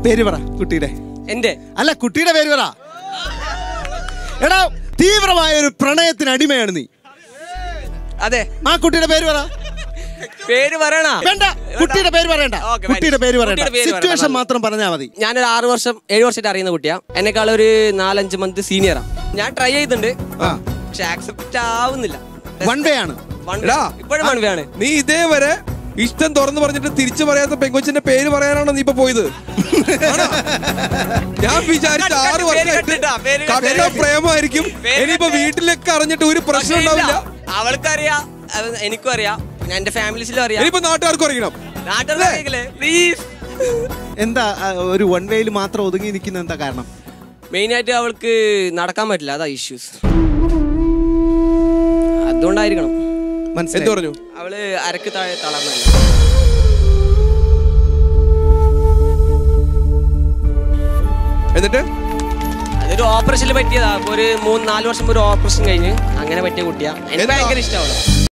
പേര് പറ കുട്ടിയുടെ എന്റെ അല്ല കുട്ടിയുടെ പേര് പറ എടാ തീവ്രമായ ഒരു പ്രണയത്തിന് അടിമയാണ് നീ അതെ ആ കുട്ടിയുടെ പേര് പറ പേര് പറയണ വേണ്ട കുട്ടിയുടെ പേര് പറയണ്ട ഓക്കേ, കുട്ടിയുടെ പേര് പറയണ്ട കുട്ടിയുടെ പേര് പറയണ്ട. സിറ്റുവേഷൻ മാത്രം പറഞ്ഞാൽ മതി ഞാനൊരു ആറ് വർഷം ഏഴ് വർഷമായിട്ട് അറിയുന്ന കുട്ടിയാ എന്നെക്കാൾ ഒരു നാലഞ്ച് മന്ത് സീനിയറാ ഞാൻ ട്രൈ ചെയ്തിട്ടുണ്ട് ആ പക്ഷെ ആക്സെപ്റ്റ് ആവുന്നില്ല വൺ വേ ആണ് One way. എടാ. ഇപ്പോഴും വൺ വേ ആണ് നീ ഇതേവരെ ഇഷ്ടം തുറന്നു പറഞ്ഞിട്ട് തിരിച്ചു പറയാത്ത പെങ്കൊച്ചിന്റെ പേര് പറയാനാണോ നീ ഇപ്പൊ പോയത് ആണോ? ഞാൻ വിചാരിച്ച കട്ട്, ആറ് കട്ട്, പേര് വർഷമായിട്ട് കട്ടിട്ടാ, പേര് കട്ട്. കട്ട പ്രേമമായിരിക്കും പേര് ഇനിയിപ്പോ കട്ട്. വീട്ടിലൊക്കെ അറിഞ്ഞിട്ട് ഒരു പ്രശ്നം ഉണ്ടാവില്ല അവൾക്കറിയാം അത് എനിക്കും അറിയാം ഞാൻ എന്റെ ഫാമിലീസിലും അറിയാം ഇനിയിപ്പോ നാട്ടുകാർക്കും അറിയണം നാട്ടുകാരെ പ്ലീസ് എന്താ ആ, ഒരു വൺ വേയിൽ മാത്രം ഒതുങ്ങി നിൽക്കുന്ന എന്താ കാരണം മെയിൻ ആയിട്ട് അവൾക്ക് നടക്കാൻ പറ്റില്ല അതാ ഇഷ്യൂസ് അതുകൊണ്ടായിരിക്കണം എന്ത് മനസ്സിലായി പറഞ്ഞു അവള് അരക്ക് താഴെ തളർന്നല്ല എന്നിട്ട് അതൊരു ഓപ്പറേഷനിൽ പറ്റിയതാ അപ്പൊ ഒരു മൂന്ന് നാല് വർഷം ഒരു ഓപ്പറേഷൻ കഴിഞ്ഞ് അങ്ങനെ പറ്റിയ കുട്ടിയാ എനിക്ക് എന്താ? ഭയങ്കര ഇഷ്ടമാണ്